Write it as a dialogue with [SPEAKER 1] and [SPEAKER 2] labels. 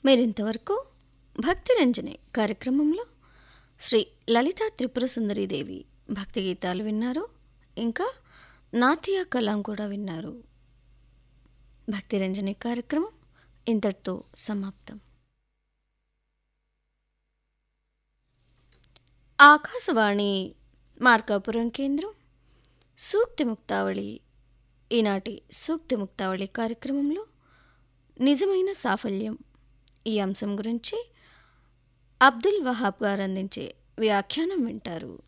[SPEAKER 1] మీరింతవరకు భక్తిరంజని కార్యక్రమంలో శ్రీ లలితా త్రిపుర సుందరీదేవి భక్తి గీతాలు విన్నారు ఇంకా నాతియా కలాం కూడా విన్నారు భక్తిరంజని కార్యక్రమం ఇంతటితో సమాప్తం ఆకాశవాణి మార్కాపురం కేంద్రం సూక్తి ముక్తావళి ఈనాటి సూక్తి ముక్తావళి కార్యక్రమంలో నిజమైన సాఫల్యం ఈ అంశం గురించి అబ్దుల్ వహాబ్ గారు అందించే వ్యాఖ్యానం వింటారు